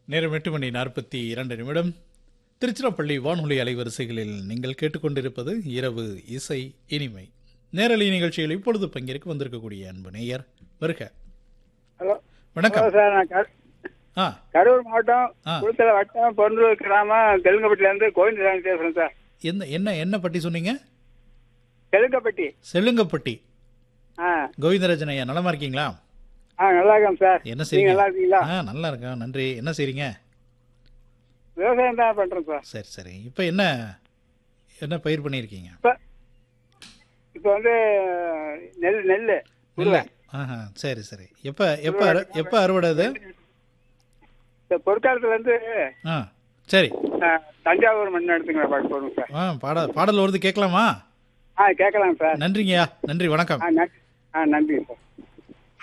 நேரம் எட்டு மணி நாற்பத்தி இரண்டு நிமிடம் திருச்சிராப்பள்ளி வானொலி அலைவரிசைகளில் நீங்கள் கேட்டுக்கொண்டிருப்பது இரவு இசை இனிமை நேரலை நிகழ்ச்சியில் இப்பொழுது பங்கேற்க வந்திருக்கக்கூடிய அன்பு நேயர் வருக ஹலோ வணக்கம் ஹலோ சார் நான் கரு- ஆ கரூர் மாவட்டம் ஆ. குளத்தல வட்டம் பொருந்தூர் கிராமம் தெலுங்கப்பட்டிலேருந்து கோவிந்தசாமி பேசுகிறேன் சார் என்ன என்ன என்ன பட்டி சொன்னீங்க தெலுங்கப்பட்டி செல்லுங்கப்பட்டி ஆ கோவிந்தராஜன் ஐயா நலமா இருக்கீங்களா ஆ நல்லா இருக்கேன் சார் என்ன நீங்கள் செய்றீங்க நல்லா இருக்கீங்களா ஆ நல்லா இருக்கேன் நன்றி என்ன செய்றீங்க விவசாயம் தான் பண்ணுறேன் சார் சரி சரி இப்போ என்ன என்ன பயிர் பண்ணியிருக்கீங்க இப்போ இப்போ வந்து நெல் நெல் இல்லை ஆஹா சரி சரி எப்போ எப்போ அறு எப்போ அறுவடை அது இந்த பொற்காலத்துலேருந்து ஆ சரி தஞ்சாவூர் மண் எடுத்துங்க பாட்டு போடுங்க சார் ஆ பாட பாடல் வருது கேட்கலாமா ஆ கேட்கலாம் சார் நன்றிங்கய்யா நன்றி வணக்கம் ஆ நன்றி ஆ நன்றி சார்